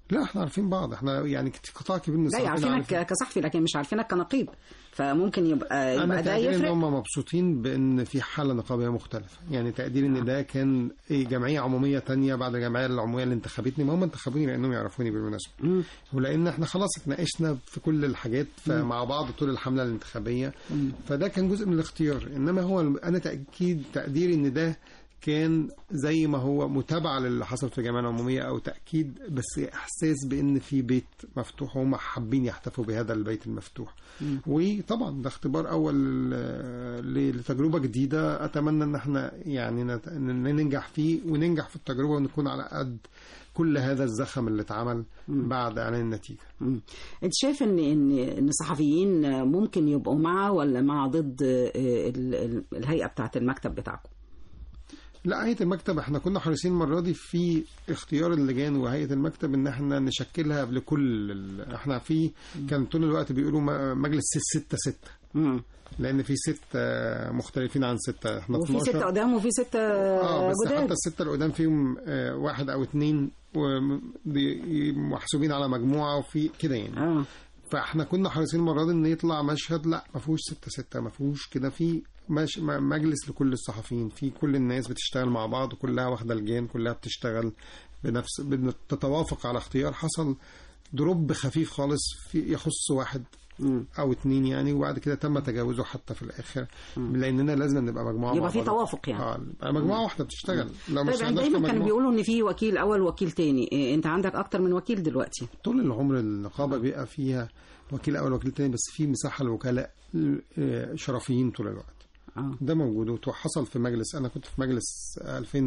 لا احنا عارفين بعض احنا يعني كت- قطاع كبير من لا الصحفيين يعرفينك عارفين. ك- كصحفي لكن مش عارفينك كنقيب فممكن يبقى انا يبقى ده تقديري ان يفرق هم مبسوطين بان في حاله نقابيه مختلفه يعني تقديري ان ده كان إيه جمعيه عموميه تانية بعد الجمعيه العموميه اللي انتخبتني ما هم انتخبوني لانهم يعرفوني بالمناسبه مم. ولان احنا خلاص اتناقشنا في كل الحاجات مع بعض طول الحمله الانتخابيه فده كان جزء من الاختيار انما هو الم- انا تاكيد تقديري ان ده كان زي ما هو متابعه للي حصل في الجمعيه العموميه او تاكيد بس احساس بان في بيت مفتوح وهم حابين يحتفوا بهذا البيت المفتوح وطبعا ده اختبار اول آه، ل- لتجربه جديده اتمنى ان احنا يعني نت- إن ننجح فيه وننجح في التجربه ونكون على قد كل هذا الزخم اللي اتعمل بعد اعلان النتيجه مم. انت شايف ان ان ان الصحفيين ممكن يبقوا مع ولا مع ضد آه، ال- ال- الهيئه بتاعه المكتب بتاعكم لا هيئه المكتب احنا كنا حريصين المره دي في اختيار اللجان وهيئه المكتب ان احنا نشكلها لكل ال- احنا في كان طول الوقت بيقولوا م- مجلس ستة ستة مم. لان في ستة مختلفين عن ستة احنا وفي 12. ستة قدام وفي ستة اه بس جداد حتى الستة اللي قدام فيهم آه، واحد او اتنين وم- دي- محسوبين على مجموعة وفي كده يعني اه فاحنا كنا حريصين المره دي ان يطلع مشهد لا ما فيهوش ستة ستة ما فيهوش كده في مش م- مجلس لكل الصحفيين في كل الناس بتشتغل مع بعض كلها واخده لجان كلها بتشتغل بنفس بتتوافق على اختيار حصل دروب خفيف خالص في يخص واحد مم. او اتنين يعني وبعد كده تم تجاوزه حتى في الاخر لاننا لازم نبقى مجموعه يبقى مع في بعض. توافق يعني. اه يبقى مجموعه واحده بتشتغل لو مش طيب يعني عندناش دايما كانوا كمجموعة- بيقولوا ان في وكيل اول وكيل تاني إيه انت عندك اكتر من وكيل دلوقتي طول العمر النقابة بيبقى فيها وكيل أول وكيل تاني بس في مساحة لوكلاء آه، شرفيين طول الوقت اه ده موجود وحصل في مجلس أنا كنت في مجلس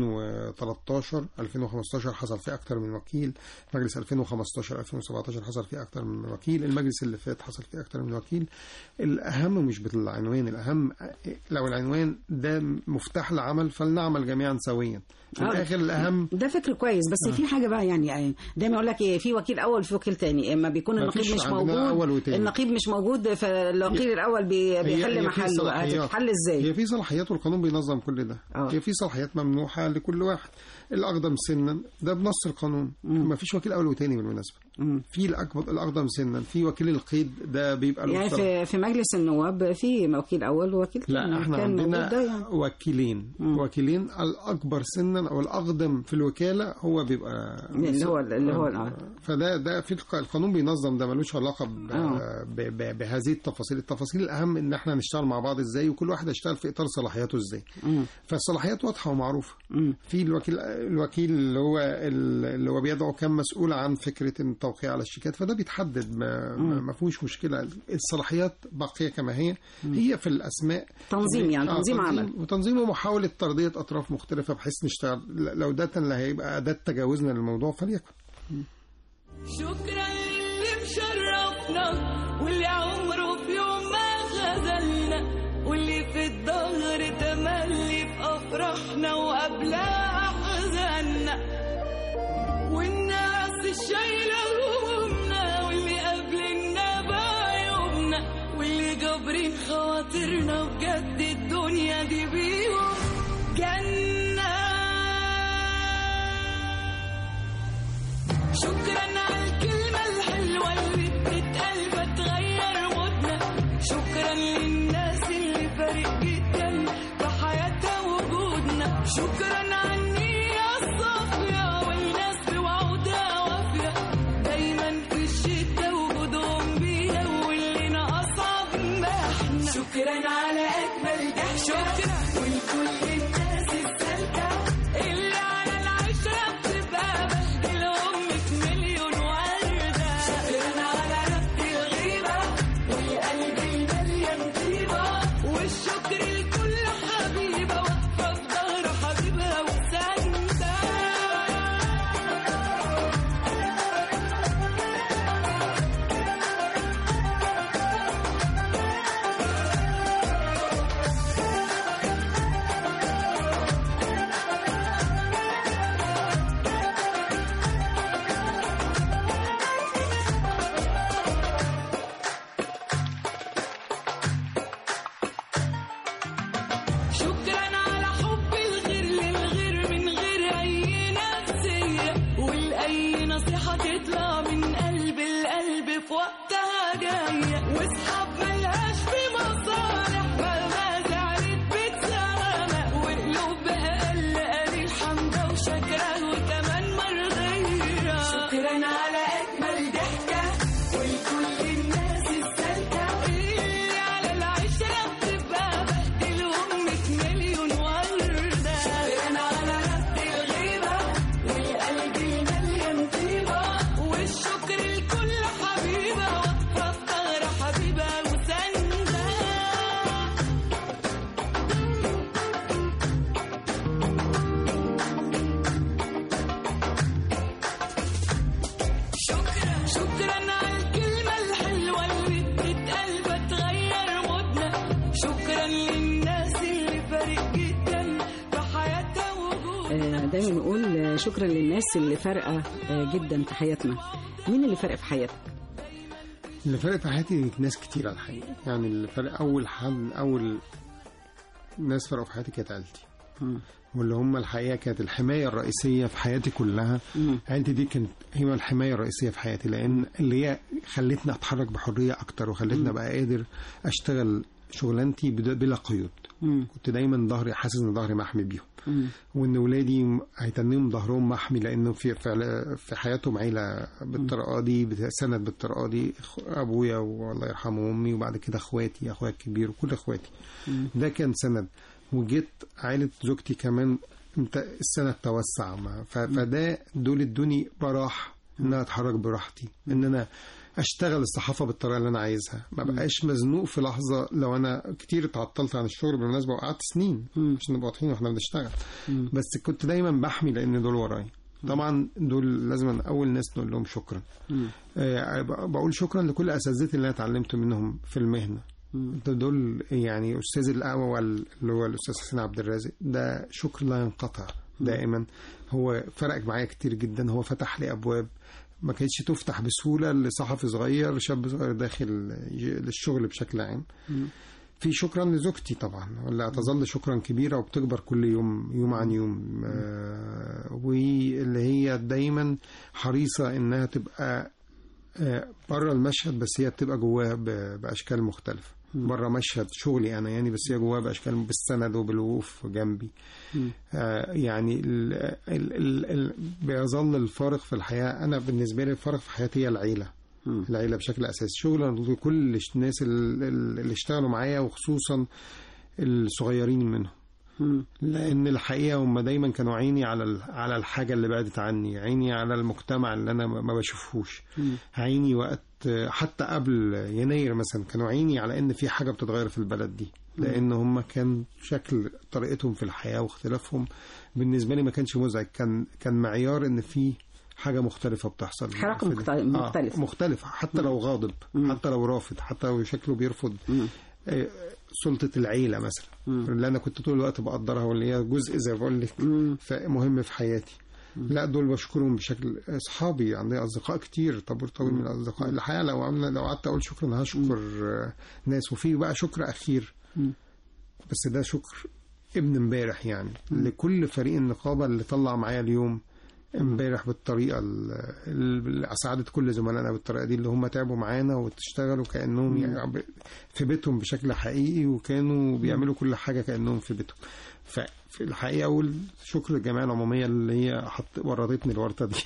2013 2015 حصل فيه أكتر من وكيل مجلس 2015 2017 حصل فيه أكتر من وكيل المجلس اللي فات حصل فيه أكتر من وكيل الأهم مش بالعنوان الأهم لو العنوان ده مفتاح لعمل فلنعمل جميعا سويا في آه. الآخر الأهم ده فكر كويس بس في حاجه بقى يعني دايما يقول لك ايه في وكيل اول في وكيل تاني اما بيكون ما النقيب فيش مش عندنا موجود أول وتاني. النقيب مش موجود فالوكيل الاول بي هي- بيحل هي في محله صلاحيات. هتتحل ازاي هي في صلاحيات والقانون بينظم كل ده آه. هي في صلاحيات ممنوحه لكل واحد الاقدم سنا ده بنص القانون ما فيش وكيل اول وتاني بالمناسبه مم. في الاكبر الاقدم سنا في وكيل القيد ده بيبقى له يعني صلاح- في في مجلس النواب في وكيل اول ووكيل تاني لا احنا كان موجود ده عندنا يعني. وكيلين وكيلين الاكبر سنا او الاقدم في الوكاله هو بيبقى اللي هو اللي هو آه. فده ده في الق- القانون بينظم ده ملوش علاقه ب- آه. ب- ب- بهذه التفاصيل التفاصيل الاهم ان احنا نشتغل مع بعض ازاي وكل واحد يشتغل في اطار صلاحياته ازاي مم. فالصلاحيات واضحه ومعروفه مم. في الوكيل الوكيل اللي هو اللي هو بيدعو كان مسؤول عن فكره التوقيع على الشيكات فده بيتحدد ما, ما ما فيهوش مشكله الصلاحيات باقيه كما هي هي في الاسماء تنظيم يعني آه، تنظيم عمل وتنظيم ومحاوله ترضيه اطراف مختلفه بحيث نشتغل لو ده اللي هيبقى اداه تجاوزنا للموضوع فليكن شكرا للي مشرفنا واللي عمره في يوم ما خذلنا واللي في الظهر تملي في افراحنا وقبلها احزاننا والناس الشايله همومنا واللي قابلنا بعيوبنا واللي جابرين خواطرنا بجد الدنيا دي بيهم جنه شكرا على الكلمة الحلوة اللي بتتقال بتغير مودنا شكرا للناس اللي فارق جدا في حياتها وجودنا شكرا على النية الصافية والناس بوعودها وافية دايما في الشدة وجودهم بينا واللي ناقصها بمحنا شكرا على أجمل ضحكة شكرا ولكل الناس السالكة اللي على العشرة بتبقى بهدلهم في مليون وردة شكرا على رفض الغيبة والقلب المليان طيبة والشكر لكل حبيبة واقفة في ظهر حبيبها وساندة اللي في وقتها جاية واصحاب ملهاش في مصالح مهما زعلت بتسامح وقلوب بأقل قليل حمدة وشكرا وكمان مرضية شكرا على أجمل ضحكة ولكل الناس السالكة اللي على العشرة بتبقى بهدلهم مية مليون وردة شكرا على رد الغيبة والقلب المليان طيبة والشكر لكل حبيبة واقفة في ظهر حبيبة وسندة شكرا شكرا على الكلمة الحلوة اللي بتتقال بتغير مودنا شكرا للناس اللي فارق جدا في حياتها وجودنا آه، دايما نقول آه، شكرا للناس اللي فارقه آه، جدا في حياتنا مين اللي فارق في حياتك اللي فرق في حياتي ناس كتير على الحقيقة يعني اللي فرق أول حد أول ناس فرقوا في حياتي كانت عيلتي مم. واللي هم الحقيقة كانت الحماية الرئيسية في حياتي كلها مم. عيلتي دي كانت هي الحماية الرئيسية في حياتي لأن اللي هي خلتني أتحرك بحرية أكتر وخلتني أبقى قادر أشتغل شغلانتي بد- بلا قيود مم. كنت دايما ظهري حاسس ان ظهري محمي بيهم مم. وان ولادي هيتنيهم ظهرهم محمي لانه في في, في حياتهم عيله بالطريقه دي بت- سند بالطريقه دي أخ- ابويا والله يرحمه وامي وبعد كده اخواتي اخويا الكبير وكل اخواتي ده كان سند وجيت عائله زوجتي كمان انت السند توسع ما ف- فده دول ادوني براح ان انا اتحرك براحتي ان انا اشتغل الصحافه بالطريقه اللي انا عايزها ما بقاش مزنوق في لحظه لو انا كتير اتعطلت عن الشغل بالمناسبه وقعدت سنين عشان نبقى واضحين واحنا بنشتغل بس كنت دايما بحمي لان دول ورايا طبعا دول لازم اول ناس نقول لهم شكرا آه بقول شكرا لكل اساتذتي اللي انا اتعلمت منهم في المهنه دول يعني استاذ الاول اللي هو الاستاذ حسين عبد الرازق ده شكر لا ينقطع دائما هو فرق معايا كتير جدا هو فتح لي ابواب ما كانتش تفتح بسهوله لصحفي صغير شاب صغير داخل ي- للشغل بشكل عام في شكرا لزوجتي طبعا ولا تظل شكرا كبيره وبتكبر كل يوم يوم عن يوم آه واللي هي دايما حريصه انها تبقى بره المشهد بس هي بتبقى جواها ب- باشكال مختلفه بره مشهد شغلي انا يعني بس هي جواها باشكال بالسند وبالوقوف جنبي آه يعني ال ال ال ال بيظل الفارق في الحياه انا بالنسبه لي الفارق في حياتي هي العيله العيله بشكل اساسي شغلا كل الناس ال- ال- اللي اشتغلوا معايا وخصوصا الصغيرين منهم لان الحقيقه هم دايما كانوا عيني على ال- على الحاجه اللي بعدت عني عيني على المجتمع اللي انا ما ما بشوفهوش عيني وقت حتى قبل يناير مثلا كانوا عيني على ان في حاجه بتتغير في البلد دي لان هم كان شكل طريقتهم في الحياه واختلافهم بالنسبه لي ما كانش مزعج كان كان معيار ان في حاجه مختلفه بتحصل حركة في- مختلف- آه، مختلفة. مختلفة حتى لو غاضب حتى لو رافض حتى لو شكله بيرفض آه، سلطة العيلة مثلا اللي أنا كنت طول الوقت بقدرها واللي هي جزء زي ما بقول لك ف- مهم في حياتي لا دول بشكرهم بشكل اصحابي عندي اصدقاء كتير طابور طويل من الاصدقاء الحقيقه لو عملنا لو قعدت اقول شكرا هشكر آه، ناس وفي بقى شكر اخير بس ده شكر ابن امبارح يعني لكل فريق النقابه اللي طلع معايا اليوم امبارح بالطريقه ال- اللي اسعدت كل زملائنا بالطريقه دي اللي هم تعبوا معانا وتشتغلوا كانهم يعني ب- في بيتهم بشكل حقيقي وكانوا بيعملوا كل حاجه كانهم في بيتهم ففي الحقيقه اقول شكر الجمعيه العموميه اللي هي حط ورطتني الورطه دي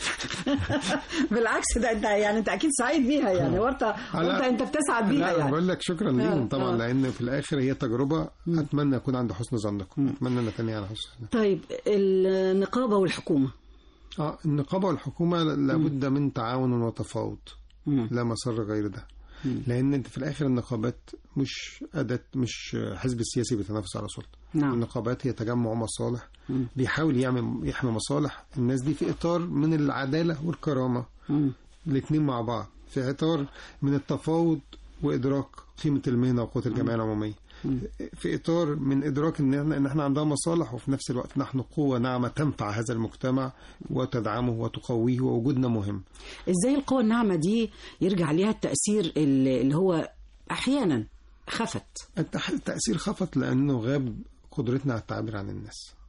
بالعكس ده انت يعني انت اكيد سعيد بيها يعني ورطه لا. ورطه انت بتسعد بيها لا انا يعني بقول لك شكرا ليهم آه، طبعا آه. لان في الاخر هي تجربه اتمنى اكون عند حسن ظنكم اتمنى ان اتني على حسن ظنكم. طيب النقابه والحكومه اه النقابه والحكومه لابد من تعاون وتفاوض لا مسار غير ده لان انت في الاخر النقابات مش اداه مش حزب سياسي بيتنافس على سلطه نعم. النقابات هي تجمع مصالح بيحاول يعمل يحمي مصالح الناس دي في اطار من العداله والكرامه الاثنين مع بعض في اطار من التفاوض وادراك قيمه المهنه وقوه الجمعيه العموميه في اطار من ادراك ان احنا ان احنا عندنا مصالح وفي نفس الوقت نحن قوه ناعمه تنفع هذا المجتمع وتدعمه وتقويه ووجودنا مهم ازاي القوى الناعمه دي يرجع ليها التاثير اللي اللي هو احيانا خفت التح- التأثير خفت لأنه غاب قدرتنا على التعبير عن الناس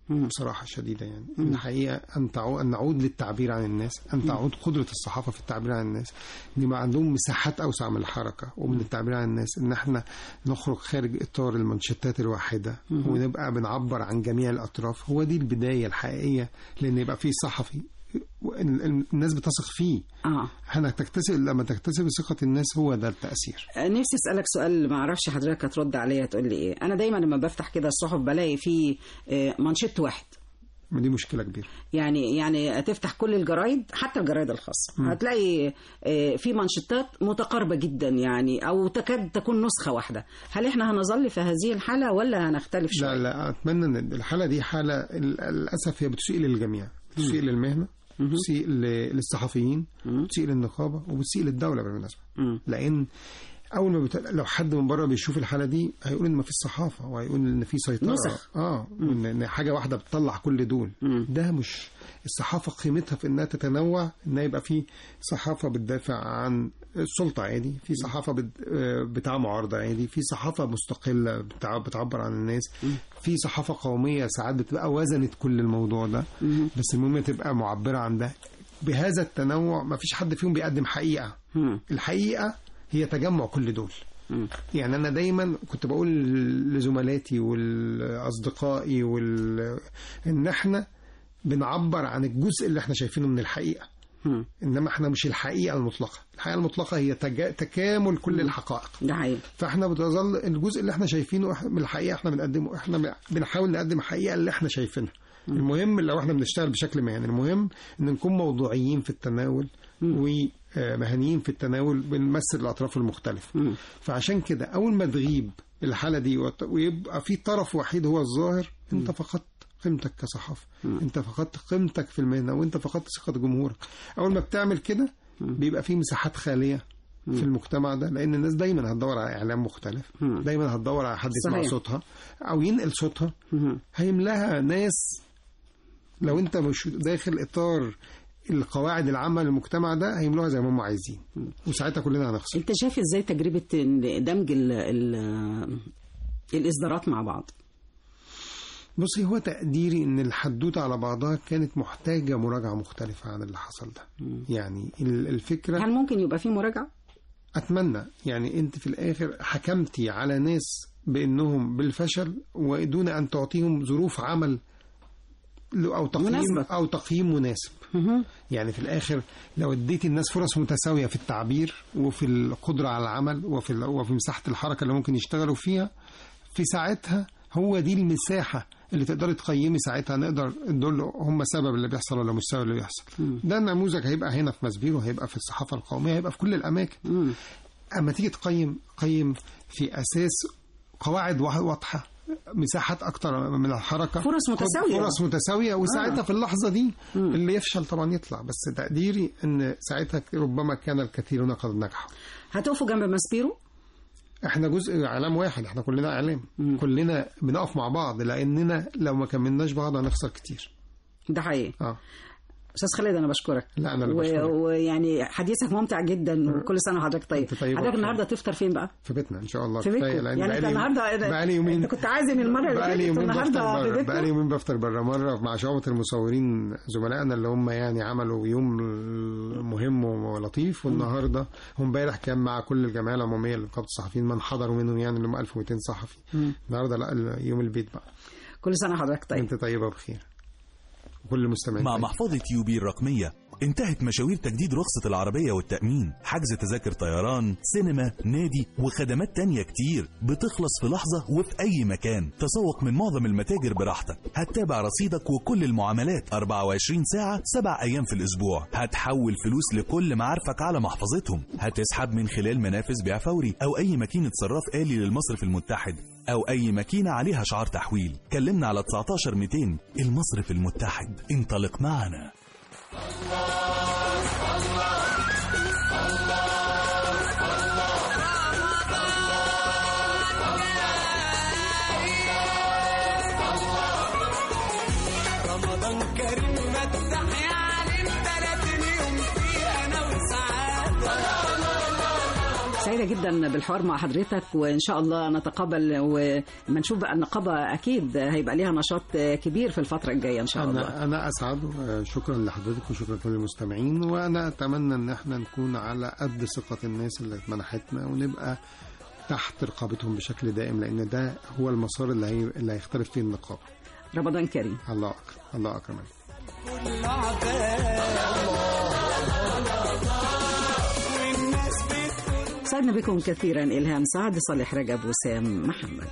بصراحة شديدة يعني الحقيقة أن تعو... أن نعود للتعبير عن الناس أن تعود قدرة الصحافة في التعبير عن الناس إن يبقى عندهم مساحات أوسع من الحركة ومن التعبير عن الناس إن إحنا نخرج خارج إطار المانشيتات الواحدة ونبقى بنعبر عن جميع الأطراف هو دي البداية الحقيقية لأن يبقى في صحفي ال- ال- الناس بتثق فيه اه احنا تكتسب لما تكتسب ثقة الناس هو ده التأثير نفسي اسالك سؤال ما اعرفش حضرتك هترد عليا تقول لي ايه انا دايما لما بفتح كده الصحف بلاقي فيه آه، مانشيت واحد ما دي مشكلة كبيرة يعني يعني تفتح كل الجرايد حتى الجرايد الخاصه هتلاقي آه، في مانشيتات متقاربه جدا يعني او تكاد تكون نسخه واحده هل احنا هنظل في هذه الحاله ولا هنختلف شويه لا لا اتمنى ان الحاله دي حاله ال- للاسف هي بتسيء للجميع بتسيء للمهنه بتسيء ل- للصحفيين بتسيء للنقابه وبتسيء للدوله بالمناسبه مم. لان اول ما بت... لو حد من بره بيشوف الحاله دي هيقول ان ما فيش صحافه وهيقول ان في سيطره نسخ. اه ان إن حاجه واحده بتطلع كل دول ده مش الصحافه قيمتها في انها تتنوع انها يبقى في صحافه بتدافع عن السلطه عادي في صحافه بت... آه، بتاع معارضه عادي في صحافه مستقله بتاع... بتعبر عن الناس في صحافه قوميه ساعات بتبقى وزنت كل الموضوع ده بس المهم تبقى معبره عن ده بهذا التنوع ما فيش حد فيهم بيقدم حقيقه مم. الحقيقه هي تجمع كل دول يعني انا دايما كنت بقول لزملاتي والاصدقائي وال... ان احنا بنعبر عن الجزء اللي احنا شايفينه من الحقيقه مم. انما احنا مش الحقيقه المطلقه الحقيقه المطلقه هي تجا... تكامل كل الحقائق ده حقيقي فاحنا بتظل الجزء اللي احنا شايفينه إح- من الحقيقه احنا بنقدمه احنا بنحاول نقدم الحقيقه اللي احنا شايفينها المهم لو احنا بنشتغل بشكل مهني المهم ان نكون موضوعيين في التناول ومهنيين في التناول بنمثل الاطراف المختلفه فعشان كده اول ما تغيب الحاله دي وت- ويبقى في طرف وحيد هو الظاهر انت فقدت قيمتك كصحافه انت فقدت قيمتك في المهنه وانت فقدت ثقه جمهورك اول ما بتعمل كده بيبقى في مساحات خاليه في المجتمع ده لان الناس دايما هتدور على اعلام مختلف دايما هتدور على حد يسمع صحيح. صوتها او ينقل صوتها مم. هيملاها ناس لو انت مش داخل اطار القواعد العامه للمجتمع ده هيملوها زي ما هم عايزين وساعتها كلنا هنخسر انت شايف ازاي تجربه إن دمج ال ال الاصدارات مع بعض بصي هو تقديري ان الحدوته على بعضها كانت محتاجه مراجعه مختلفه عن اللي حصل ده يعني ال- الفكره هل ممكن يبقى في مراجعه اتمنى يعني انت في الاخر حكمتي على ناس بانهم بالفشل ودون ان تعطيهم ظروف عمل او تقييم مناسبة. او تقييم مناسب يعني في الاخر لو اديتي الناس فرص متساويه في التعبير وفي القدره على العمل وفي ال- وفي مساحه الحركه اللي ممكن يشتغلوا فيها في ساعتها هو دي المساحه اللي تقدري تقيمي ساعتها نقدر دول هم سبب اللي بيحصل ولا مش سبب اللي بيحصل ده النموذج هيبقى هنا في مسبير وهيبقى في الصحافه القوميه هيبقى في كل الاماكن اما تيجي تقيم قيم في اساس قواعد وا- واضحه مساحات اكتر من الحركه فرص متساوية. فرص متساويه وساعتها في اللحظه دي اللي يفشل طبعا يطلع بس تقديري ان ساعتها ربما كان الكثيرون قد نجحوا هتقفوا جنب ماسبيرو احنا جزء اعلام واحد احنا كلنا اعلام كلنا بنقف مع بعض لاننا لو ما كملناش بعض هنخسر كتير ده حقيقي اه استاذ خالد انا بشكرك لا، أنا اللي و- بشكرك. ويعني حديثك ممتع جدا وكل سنه وحضرتك طيب أنت طيبة حضرتك وبخير. النهارده تفطر فين بقى في بيتنا ان شاء الله في كفاية، بيتكم لأن يعني انت بقالي- النهارده بقالي يومين انت كنت عازم المره اللي بقالي فاتت يومين بفطر النهارده في بره بيتكم بقالي يومين بفطر بره مره مع شعبة المصورين زملائنا اللي هم يعني عملوا يوم مهم ولطيف والنهارده هم امبارح كان مع كل الجمعيه العموميه لنقابه الصحفيين من حضروا منهم يعني اللي هم 1200 صحفي النهارده لا يوم البيت بقى كل سنه وحضرتك طيب انت طيبه وبخير وكل المستمعين مع طيب. محفظة يوبي الرقمية انتهت مشاوير تجديد رخصة العربية والتأمين حجز تذاكر طيران سينما نادي وخدمات تانية كتير بتخلص في لحظة وفي أي مكان تسوق من معظم المتاجر براحتك هتتابع رصيدك وكل المعاملات 24 ساعة 7 أيام في الأسبوع هتحول فلوس لكل معارفك على محفظتهم هتسحب من خلال منافذ بيع فوري أو أي ماكينة صراف آلي للمصرف المتحد أو أي ماكينة عليها شعار تحويل كلمنا على 19 200 المصرف المتحد انطلق معنا رمضان كريم فتح يا عليم 30 يوم فيه انا وسعاد سعيدة سعيده جدا بالحوار مع حضرتك وان شاء الله نتقابل وما نشوف بقى النقابه اكيد هيبقى ليها نشاط كبير في الفتره الجايه ان شاء الله انا انا اسعد آه، شكرا لحضرتك وشكرا لكل المستمعين وانا اتمنى ان احنا نكون على قد ثقه الناس اللي منحتنا ونبقى تحت رقابتهم بشكل دائم لان ده هو المسار اللي هي... اللي هيختلف فيه النقابه رمضان كريم الله اكرم الله اكرم كل عذاب والناس بتقول سعدنا بكم كثيرا الهام سعد صالح رجب وسام محمد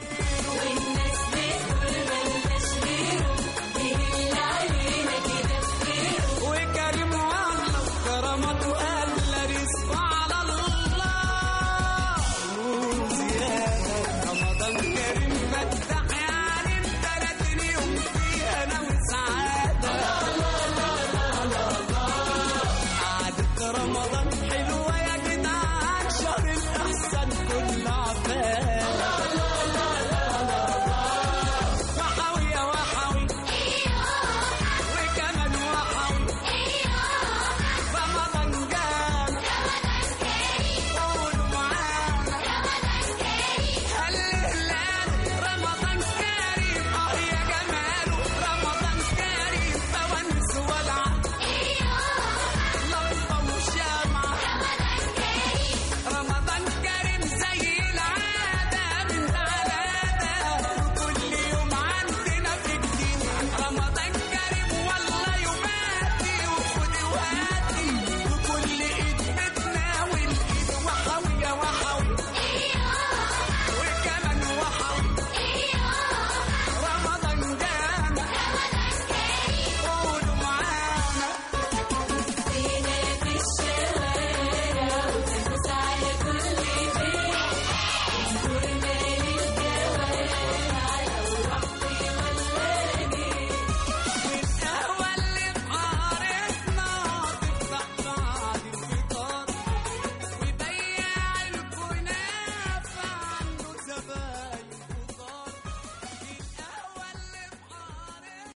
وكريم والله كرمته قال لا رزق على الله نور زيادة رمضان كريم فتح يعني بتلاتين يوم فيه أنا وسعادة قعدة رمضان حلوة يا جدعان شهر الأحسن